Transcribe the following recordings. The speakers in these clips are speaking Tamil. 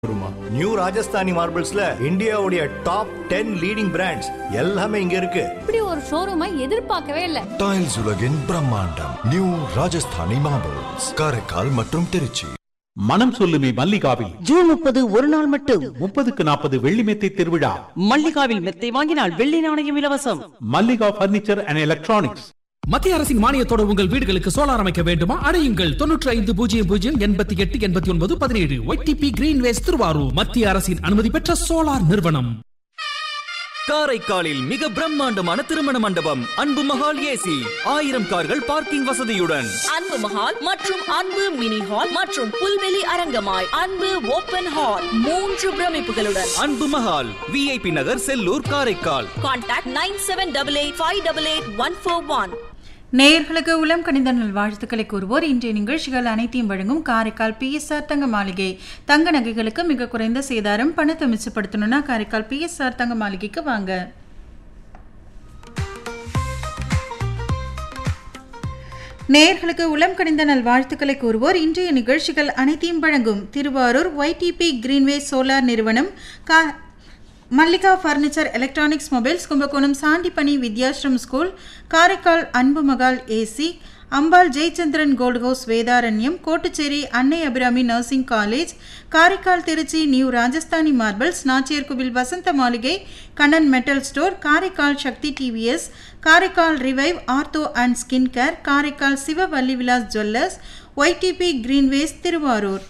நியூ ராஜஸ்தானி மார்பிள்ஸ்ல இந்தியாவுடைய டாப் டென் லீடிங் பிராண்ட்ஸ் எல்லாமே இங்க இருக்கு இப்படி ஒரு ஷோரூமை எதிர்பார்க்கவே இல்லை டைல்ஸ் உலகின் பிரம்மாண்டம் நியூ ராஜஸ்தானி மார்பிள்ஸ் காரைக்கால் மற்றும் திருச்சி மனம் சொல்லுமே மல்லிகாவில் ஜூன் முப்பது ஒரு நாள் மட்டும் முப்பதுக்கு நாற்பது வெள்ளி மெத்தை திருவிழா மல்லிகாவில் மெத்தை வாங்கினால் வெள்ளி நாணயம் இலவசம் மல்லிகா பர்னிச்சர் அண்ட் எலக்ட்ரானிக்ஸ் மத்திய அரசின் மானியத்தோடு உங்கள் வீடுகளுக்கு சோலார் அமைக்க வேண்டுமா அடையுங்கள் தொன்னூற்றி ஐந்து பூஜ்ஜியம் பூஜ்ஜியம் எண்பத்தி எட்டு எண்பத்தி ஒன்பது பதினேழு ஒய்டிபி கிரீன்வேஸ் திருவாரூர் மத்திய அரசின் அனுமதி பெற்ற சோலார் நிறுவனம் காரைக்காலில் மிக பிரம்மாண்டமான திருமண மண்டபம் அன்பு மகால் ஏசி ஆயிரம் கார்கள் பார்க்கிங் வசதியுடன் அன்பு மஹால் மற்றும் அன்பு மினி ஹால் மற்றும் புல்வெளி அரங்கமாய் அன்பு ஓபன் ஹால் மூன்று பிரமிப்புகளுடன் Anbu Mahal VIP Nagar Sellur Karaikal contact nine seven double eight five double eight one four one நேயர்களுக்கு உளம் கணித நல்வாழ்த்துக்களை கூறுவோர் இன்றைய நிகழ்ச்சிகள் அனைத்தையும் வழங்கும் காரைக்கால் பிஎஸ்ஆர் தங்க மாளிகை தங்க நகைகளுக்கு மிக குறைந்த சேதாரம் பணத்தை மிச்சப்படுத்தணும்னா காரைக்கால் பிஎஸ்ஆர் தங்க மாளிகைக்கு வாங்க நேயர்களுக்கு உளம் கணிந்த நல்வாழ்த்துக்களை கூறுவோர் இன்றைய நிகழ்ச்சிகள் அனைத்தையும் வழங்கும் திருவாரூர் ஒய்டிபி கிரீன்வே சோலார் நிறுவனம் கா Mallika furniture electronics mobiles Kumbakonam Sandipani Vidyashram school Karaikal Anbu Mahal AC Ambal Jayachandran gold house Vedaranyam Kottucherry Annai Abirami nursing college Karaikal Tiruchi new Rajasthani marbles Nachiyarkoil Vasantha Maligai Kannan metal store Karaikal Sakthi TVS Karaikal revive ortho and skin care Karaikal Sivavalli Vilas jewellers YTP Greenways Thiruvarur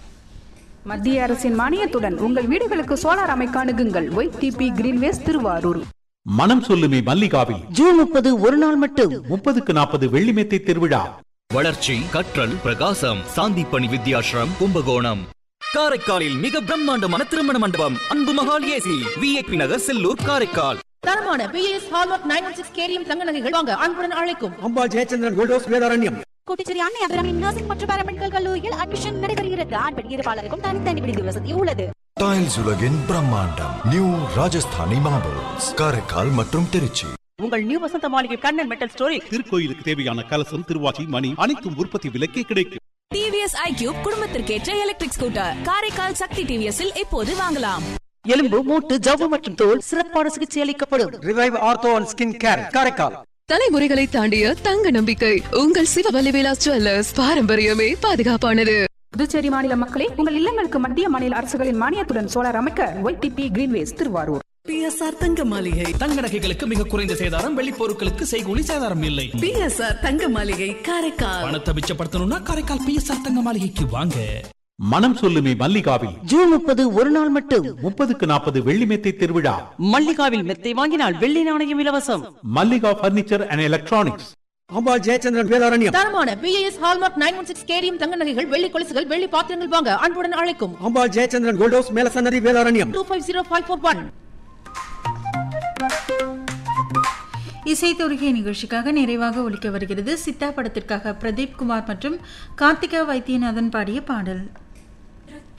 மத்திய அரசின் மானியத்துடன் உங்கள் வீடுகளுக்கு சோலார் அமைக்க அணுகுங்கள் ஒய்டிபி கிரீன்வேஸ் திருவாரூர் மனம் சொல்லுமே மல்லிகாவில் ஜூன் முப்பது ஒரு நாள் மட்டும் முப்பதுக்கு நாற்பது வெள்ளி மெத்தை திருவிழா வளர்ச்சி கற்றல் பிரகாசம் சாந்திப்பணி வித்யாஸ்ரம் கும்பகோணம் காரைக்காலில் மிக பிரம்மாண்டமான திருமண மண்டபம் அன்பு மகால் ஏசி விஐபி நகர் செல்லூர் காரைக்கால் தரமான BS hallmark nine one six கேரியம் தங்க நகைகள் வாங்க அன்புடன் அழைக்கும் Ambal Jayachandran gold house Vedaranyam Kottichery Annai Abirami nursing மற்றும் பாராமெடிக்கல் கல்லூரியில் அட்மிஷன் நடைபெறுகிறது ஆண் பெண் இருப்பாளருக்கும் தனித்தனி விடுதி வசதி உள்ளது டைல்ஸ் உலகின் பிரம்மாண்டம் நியூ ராஜஸ்தானி மார்பிள்ஸ் காரைக்கால் மற்றும் திருச்சி உங்கள் நியூ வசந்த மாளிகை கண்ணன் மெட்டல் ஸ்டோரில் திருக்கோயிலுக்கு தேவையான கலசம் திருவாச்சி மணி அனைத்தும் உற்பத்தி விலைக்கே கிடைக்கும் டிவிஎஸ் ஐக்யூப் குடும்பத்திற்கேற்ற எலக்ட்ரிக் ஸ்கூட்டர் காரைக்கால் சக்தி டிவிஎஸ்ஸில் இப்போது வாங்கலாம் எலும்பு மூட்டு ஜவ்வு மற்றும் தோல் சிறப்பான சிகிச்சை அளிக்கப்படும் revive ortho and skin care Karaikal தலைமுறைகளை தாண்டிய தங்க நம்பிக்கை உங்கள் சிவவல்லி விலாஸ் ஜுவல்லர்ஸ் பாரம்பரியமே பாதுகாப்பானது புதுச்சேரி மாநில மக்களே உங்கள் இல்லங்களுக்கு மத்திய மாநில அரசுகளின் மானியத்துடன் சோலார் அமைக்க YTP Greenways Thiruvarur PSR Thanga Maligai தங்க நகைகளுக்கு மிக குறைந்த சேதாரம் வெள்ளி பொருட்களுக்கு செய்கூலி சேதாரம் இல்லை பிஎஸ்ஆர் தங்க மாளிகை காரைக்கால் பணத்தை மிச்சப்படுத்தணும்னா காரைக்கால் பிஎஸ்ஆர் தங்க மாளிகைக்கு வாங்க மனம் சொல்லுமே மல்லிகாவில் ஜூன் முப்பது ஒரு நாள் மட்டும் முப்பதுக்கு நாற்பது வெள்ளி மெத்தை திருவிழா மல்லிகாவில் மெத்தை வாங்கினால் வெள்ளி நாணயம் இலவசம் Mallika furniture and electronics Ambal Jayachandran Vedaranyam தரமான BS hallmark nine one six கேரியம் தங்க நகைகள் வெள்ளி கொலுசுகள் வெள்ளி பாத்திரங்கள் வாங்க அன்புடன் அழைக்கும் Ambal Jayachandran gold house Melasannathi Vedaranyam two five zero five four one இசைத்தொருகை நிகழ்ச்சிக்காக நிறைவாக ஒலிக்க வருகிறது சித்தா படத்திற்காக பிரதீப் குமார் மற்றும் கார்த்திகா வைத்தியநாதன் பாடிய பாடல்